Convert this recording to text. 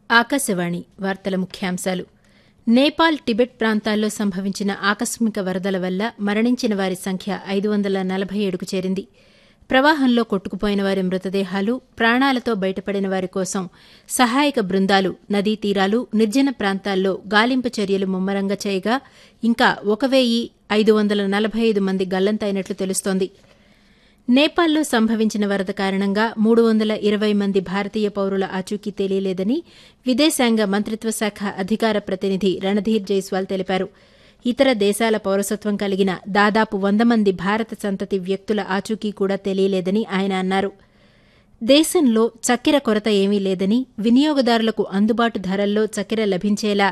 ఆకాశవాణి వార్తల ముఖ్యాంశాలు నేపాల్ టిబెట్ ప్రాంతాల్లో సంభవించిన ఆకస్మిక వరదల వల్ల మరణించిన వారి సంఖ్య ఐదు వందల నలభై ఏడుకు చేరింది ప్రవాహంలో కొట్టుకుపోయిన వారి మృతదేహాలు ప్రాణాలతో బయటపడిన వారి కోసం సహాయక బృందాలు నదీ తీరాలు నిర్జన ప్రాంతాల్లో గాలింపు చర్యలు ముమ్మరంగా చేయగా ఇంకా ఒక వెయ్యి ఐదు వందల నలభై ఐదు మంది గల్లంతైనట్లు తెలుస్తోంది నేపాల్లో సంభవించిన వరద కారణంగా మూడు వందల ఇరవై మంది భారతీయ పౌరుల ఆచూకీ తెలియలేదని విదేశాంగ మంత్రిత్వ శాఖ అధికార ప్రతినిధి రణధీర్ జైస్వాల్ తెలిపారు ఇతర దేశాల పౌరసత్వం కలిగిన దాదాపు వంద మంది భారత సంతతి వ్యక్తుల ఆచూకీ కూడా తెలియలేదని ఆయన అన్నారు దేశంలో చక్కెర కొరత ఏమీ లేదని వినియోగదారులకు అందుబాటు ధరల్లో చక్కెర లభించేలా